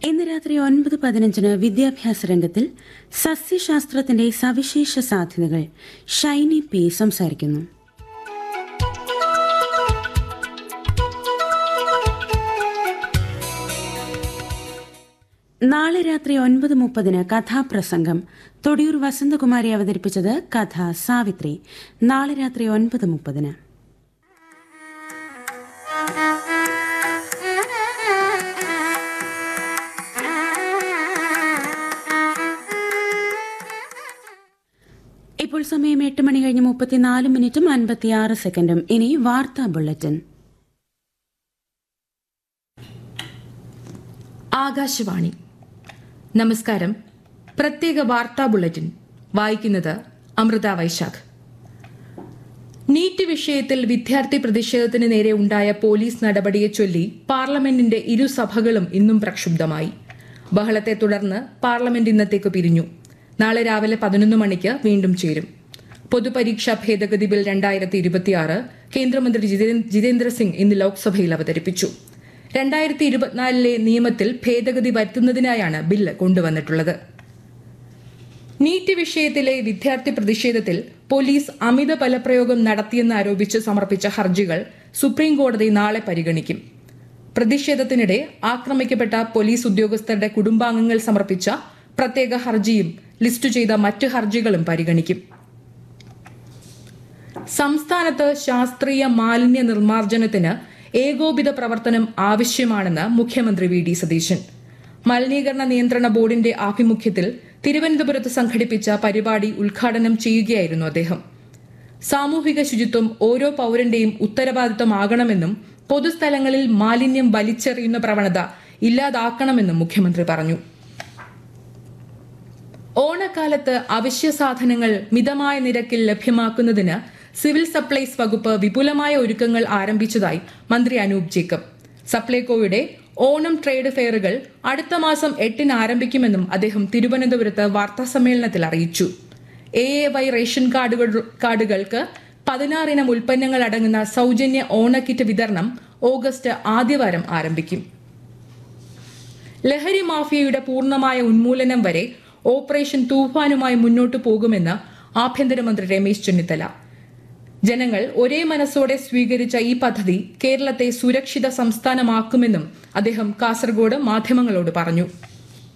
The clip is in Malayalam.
ഇന്ന് രാത്രി ഒൻപത് പതിനഞ്ചിന് വിദ്യാഭ്യാസ രംഗത്തിൽ സസ്യശാസ്ത്രത്തിന്റെ സവിശേഷ സാധ്യതകൾ ഷൈനി പി സംസാരിക്കുന്നു നാളെ രാത്രി ഒൻപത് മുപ്പതിന് കഥാപ്രസംഗം തൊടിയൂർ വസന്തകുമാരി അവതരിപ്പിച്ചത് കഥ സാവിത്രി നാളെ രാത്രി ഒൻപത് മുപ്പതിന് ഇപ്പോൾ സമയം എട്ട് മണി കഴിഞ്ഞ് മുപ്പത്തിനാല് മിനിറ്റും അൻപത്തിയാറ് സെക്കൻഡും ഇനി വാർത്താ ബുള്ളറ്റിൻ ആകാശവാണി നമസ്കാരം പ്രത്യേക വാർത്താ ബുള്ളറ്റിൻ വായിക്കുന്നത് അമൃത വൈശാഖ് നീറ്റ് വിഷയത്തിൽ വിദ്യാർത്ഥി പ്രതിഷേധത്തിന് നേരെ ഉണ്ടായ പോലീസ് നടപടിയെ ചൊല്ലി പാർലമെന്റിന്റെ ഇരുസഭകളും ഇന്നും പ്രക്ഷുബ്ധമായി ബഹളത്തെ തുടർന്ന് പാർലമെന്റ് ഇന്നത്തേക്ക് പിരിഞ്ഞു നാളെ രാവിലെ പതിനൊന്ന് മണിക്ക് വീണ്ടും ചേരും പൊതുപരീക്ഷാ ഭേദഗതി ബിൽ രണ്ടായിരത്തി ഇരുപത്തിയാറ് കേന്ദ്രമന്ത്രി ജിതേ- ജിതേന്ദ്ര സിംഗ് ഇന്ന് ലോക്സഭയിൽ അവതരിപ്പിച്ചു രണ്ടായിരത്തി ഇരുപത്തിനാലിലെ നിയമത്തിൽ ഭേദഗതി വരുത്തുന്നതിനായാണ് ബില്ല് കൊണ്ടുവന്നിട്ടുള്ളത് നീറ്റ് വിഷയത്തിലെ വിദ്യാർത്ഥി പ്രതിഷേധത്തിൽ പോലീസ് അമിത ബലപ്രയോഗം നടത്തിയെന്ന് ആരോപിച്ച് സമർപ്പിച്ച ഹർജികൾ സുപ്രീം കോടതി നാളെ പരിഗണിക്കും പ്രതിഷേധത്തിനിടെ ആക്രമിക്കപ്പെട്ട പോലീസ് ഉദ്യോഗസ്ഥരുടെ കുടുംബാംഗങ്ങൾ സമർപ്പിച്ച പ്രത്യേക ഹർജിയും ലിസ്റ്റ് ചെയ്ത മറ്റ് ഹർജികളും പരിഗണിക്കും സംസ്ഥാനത്ത് ശാസ്ത്രീയ മാലിന്യ നിർമ്മാർജ്ജനത്തിന് ഏകോപിത പ്രവർത്തനം ആവശ്യമാണെന്ന് മുഖ്യമന്ത്രി വി ഡി സതീശൻ മലിനീകരണ നിയന്ത്രണ ബോർഡിന്റെ ആഭിമുഖ്യത്തിൽ തിരുവനന്തപുരത്ത് സംഘടിപ്പിച്ച പരിപാടി ഉദ്ഘാടനം ചെയ്യുകയായിരുന്നു അദ്ദേഹം സാമൂഹിക ശുചിത്വം ഓരോ പൌരന്റെയും ഉത്തരവാദിത്തമാകണമെന്നും പൊതുസ്ഥലങ്ങളിൽ മാലിന്യം വലിച്ചെറിയുന്ന പ്രവണത ഇല്ലാതാക്കണമെന്നും മുഖ്യമന്ത്രി പറഞ്ഞു ഓണക്കാലത്ത് അവശ്യ സാധനങ്ങൾ മിതമായ നിരക്കിൽ ലഭ്യമാക്കുന്നതിന് സിവിൽ സപ്ലൈസ് വകുപ്പ് വിപുലമായ ഒരുക്കങ്ങൾ ആരംഭിച്ചതായി മന്ത്രി അനൂപ് ജേക്കബ് സപ്ലൈകോയുടെ ഓണം ട്രേഡ് ഫെയറുകൾ അടുത്ത മാസം എട്ടിന് ആരംഭിക്കുമെന്നും അദ്ദേഹം തിരുവനന്തപുരത്ത് വാർത്താസമ്മേളനത്തിൽ അറിയിച്ചു എ എ വൈ റേഷൻ കാർഡുകൾ കാർഡുകൾക്ക് പതിനാറിനം ഉൽപ്പന്നങ്ങൾ അടങ്ങുന്ന സൗജന്യ ഓണക്കിറ്റ് വിതരണം ഓഗസ്റ്റ് ആദ്യവാരം ആരംഭിക്കും ലഹരി മാഫിയയുടെ പൂർണ്ണമായ ഉന്മൂലനം വരെ ഓപ്പറേഷൻ തൂഫാനുമായി മുന്നോട്ടു പോകുമെന്ന് ആഭ്യന്തരമന്ത്രി രമേശ് ചെന്നിത്തല ജനങ്ങൾ ഒരേ മനസ്സോടെ സ്വീകരിച്ച ഈ പദ്ധതി കേരളത്തെ സുരക്ഷിത സംസ്ഥാനമാക്കുമെന്നും അദ്ദേഹം കാസർഗോഡ് മാധ്യമങ്ങളോട് പറഞ്ഞു